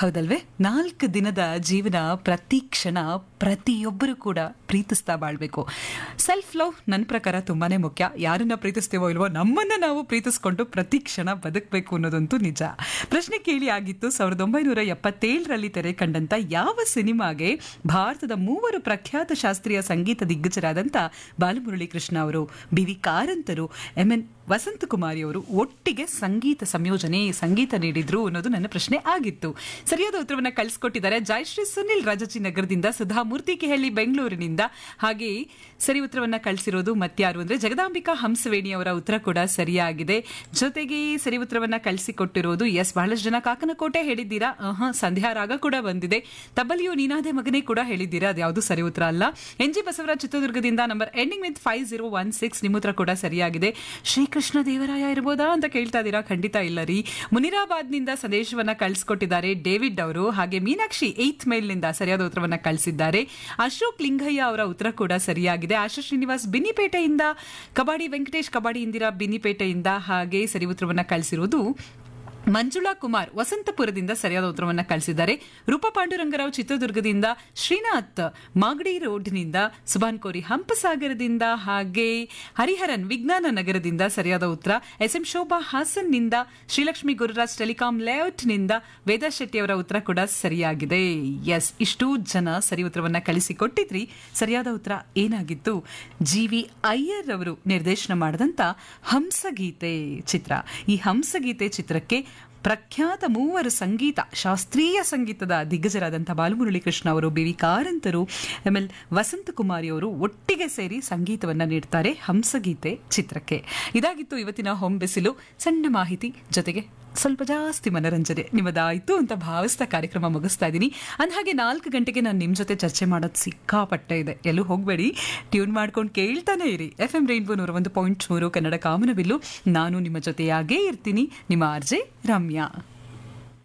ಹೌದಲ್ವೇ ನಾಲ್ಕು ದಿನದ ಜೀವನ ಪ್ರತಿ ಕ್ಷಣ ಪ್ರತಿಯೊಬ್ಬರು ಕೂಡ ಪ್ರೀತಿಸ್ತಾ ಬಾಳ್ಬೇಕು ಸೆಲ್ಫ್ ಲವ್ ನನ್ನ ಪ್ರಕಾರ ತುಂಬಾನೇ ಮುಖ್ಯ ಯಾರನ್ನ ಪ್ರೀತಿಸ್ತೀವೋ ಇಲ್ವೋ ನಮ್ಮನ್ನ ನಾವು ಪ್ರೀತಿಸ್ಕೊಂಡು ಪ್ರತಿ ಕ್ಷಣ ಬದುಕಬೇಕು ಅನ್ನೋದಂತೂ ನಿಜ ಪ್ರಶ್ನೆ ಕೇಳಿ ಆಗಿತ್ತು ಸಾವಿರದ ಒಂಬೈನೂರ ಎಪ್ಪತ್ತೇಳರಲ್ಲಿ ತೆರೆ ಕಂಡಂತ ಯಾವ ಸಿನಿಮಾಗೆ ಭಾರತದ ಮೂವರು ಪ್ರಖ್ಯಾತ ಶಾಸ್ತ್ರೀಯ ಸಂಗೀತ ದಿಗ್ಗಜರಾದಂಥ ಬಾಲಮುರಳಿ ಕೃಷ್ಣ ಅವರು ಬಿ ವಿ ಕಾರಂತರು ಎಂ ಎನ್ ವಸಂತಕುಮಾರಿ ಅವರು ಒಟ್ಟಿಗೆ ಸಂಗೀತ ಸಂಯೋಜನೆ ಸಂಗೀತ ನೀಡಿದ್ರು ಅನ್ನೋದು ನನ್ನ ಪ್ರಶ್ನೆ ಆಗಿತ್ತು ಸರಿಯಾದ ಉತ್ತರವನ್ನ ಕಳಿಸ್ಕೊಟ್ಟಿದ್ದಾರೆ ಜಯಶ್ರೀ ಸುನಿಲ್ ರಾಜಾಜಿ ನಗರದಿಂದ ಸುಧಾ ಮೂರ್ತಿ ಕೆಹಳ್ಳಿ ಬೆಂಗಳೂರಿನಿಂದ ಹಾಗೆ ಸರಿ ಉತ್ತರವನ್ನ ಕಳಿಸಿರೋದು ಮತ್ಯಾರು ಅಂದ್ರೆ ಜಗದಾಂಬಿಕಾ ಹಂಸವೇಣಿ ಅವರ ಉತ್ತರ ಕೂಡ ಸರಿಯಾಗಿದೆ ಜೊತೆಗೆ ಸರಿ ಉತ್ತರವನ್ನ ಕಳಿಸಿಕೊಟ್ಟಿರೋದು ಎಸ್ ಬಹಳಷ್ಟು ಜನ ಕಾಕನಕೋಟೆ ಹೇಳಿದ್ದೀರಾ ಆಹಾ, ಸಂಧ್ಯಾ ರಾಗ ಕೂಡ ಬಂದಿದೆ ತಬ್ಬಲಿಯು ನೀನಾದೆ ಮಗನೇ ಕೂಡ ಹೇಳಿದ್ದೀರಾ ಅದ್ಯಾವುದು ಸರಿ ಉತ್ತರ ಅಲ್ಲ ಎನ್ ಜಿ ಬಸವರಾಜ್ ಚಿತ್ರದುರ್ಗದಿಂದ number ending with five zero one six ನಿಮ್ಮ ಉತ್ತರ ಕೂಡ ಸರಿಯಾಗಿದೆ ಶ್ರೀಕೃಷ್ಣ ದೇವರಾಯ ಇರ್ಬೋದಾ ಅಂತ ಕೇಳ್ತಾ ಇದ್ದೀರಾ ಖಂಡಿತ ಇಲ್ಲ ರೀ ಮುನಿರಾಬಾದ್ನಿಂದ ಸಂದೇಶವನ್ನ ಕಳಿಸ್ಕೊಟ್ಟಿದ್ದಾರೆ ಡೇವಿಡ್ ಅವರು ಹಾಗೆ ಮೀನಾಕ್ಷಿ ಏತ್ ಮೇಲ್ನಿಂದ ಸರಿಯಾದ ಉತ್ತರವನ್ನ ಕಳಿಸಿದ್ದಾರೆ ಅಶೋಕ್ ಲಿಂಗಯ್ಯ ಅವರ ಉತ್ತರ ಕೂಡ ಸರಿಯಾಗಿದೆ ಆಶಾ ಶ್ರೀನಿವಾಸ್ ಬಿನ್ನಿಪೇಟೆಯಿಂದ ಕಬಾಡಿ ವೆಂಕಟೇಶ್ ಕಬಾಡಿ ಇಂದಿರಾ ಬಿನ್ನಿಪೇಟೆಯಿಂದ ಹಾಗೆ ಸರಿ ಉತ್ತರವನ್ನ ಕಳಿಸಿರೋದು ಮಂಜುಳಾ ಕುಮಾರ್ ವಸಂತಪುರದಿಂದ ಸರಿಯಾದ ಉತ್ತರವನ್ನ ಕಳಿಸಿದ್ದಾರೆ ರೂಪಾ ಪಾಂಡುರಂಗರಾವ್ ಚಿತ್ರದುರ್ಗದಿಂದ ಶ್ರೀನಾಥ್ ಮಾಗಡಿ ರೋಡ್ನಿಂದ ಸುಭಾನ್ ಕೋರಿ ಹಂಪಸಾಗರದಿಂದ ಹಾಗೆ ಹರಿಹರನ್ ವಿಜ್ಞಾನ ನಗರದಿಂದ ಸರಿಯಾದ ಉತ್ತರ ಎಸ್ ಎಂ ಶೋಭಾ ಹಾಸನ್ನಿಂದ ಶ್ರೀಲಕ್ಷ್ಮಿ ಗುರುರಾಜ್ ಟೆಲಿಕಾಂ ಲೇಔಟ್ನಿಂದ ವೇದಾ ಶೆಟ್ಟಿ ಅವರ ಉತ್ತರ ಕೂಡ ಸರಿಯಾಗಿದೆ ಎಸ್ ಇಷ್ಟು ಜನ ಸರಿ ಉತ್ತರವನ್ನ ಕಳಿಸಿಕೊಟ್ಟಿದ್ರಿ ಸರಿಯಾದ ಉತ್ತರ ಏನಾಗಿತ್ತು ಜಿ ವಿ ಅಯ್ಯರ್ ಅವರು ನಿರ್ದೇಶನ ಮಾಡಿದಂತ ಹಂಸಗೀತೆ ಚಿತ್ರ ಈ ಹಂಸಗೀತೆ ಚಿತ್ರಕ್ಕೆ ಪ್ರಖ್ಯಾತ ಮೂವರು ಸಂಗೀತ ಶಾಸ್ತ್ರೀಯ ಸಂಗೀತದ ದಿಗ್ಗಜರಾದಂಥ ಬಾಲಮುರಳಿ ಕೃಷ್ಣ ಅವರು ಬಿ ವಿ ಕಾರಂತರು ಎಂ ಎಲ್ ವಸಂತಕುಮಾರಿ ಅವರು ಒಟ್ಟಿಗೆ ಸೇರಿ ಸಂಗೀತವನ್ನ ನೀಡ್ತಾರೆ ಹಂಸಗೀತೆ ಚಿತ್ರಕ್ಕೆ ಇದಾಗಿತ್ತು ಇವತ್ತಿನ ಹೊಂಬೆಸಿಲು ಸಣ್ಣ ಮಾಹಿತಿ ಜೊತೆಗೆ ಸ್ವಲ್ಪ ಜಾಸ್ತಿ ಮನರಂಜನೆ ನಿಮ್ಮದಾಯ್ತು ಅಂತ ಭಾವಿಸ್ತಾ ಕಾರ್ಯಕ್ರಮ ಮುಗಿಸ್ತಾ ಇದ್ದೀನಿ ಅಂದಹಾಗೆ ನಾಲ್ಕು ಗಂಟೆಗೆ ನಾನು ನಿಮ್ಮ ಜೊತೆ ಚರ್ಚೆ ಮಾಡೋದು ಸಿಕ್ಕಾಪಟ್ಟೆ ಇದೆ ಎಲ್ಲೂ ಹೋಗಬೇಡಿ ಟ್ಯೂನ್ ಮಾಡ್ಕೊಂಡು ಕೇಳ್ತಾನೆ ಇರಿ ಎಫ್ ಎಂ ರೈನ್ಬೋ ನೂರ ಒಂದು ಪಾಯಿಂಟ್ ಮೂರು ಕನ್ನಡ ಕಾಮನಬಿಲ್ಲು ನಾನು ನಿಮ್ಮ ಜೊತೆಯಾಗೇ ಇರ್ತೀನಿ ನಿಮ್ಮ ಆರ್ಜೆ ರಮ್ಯಾ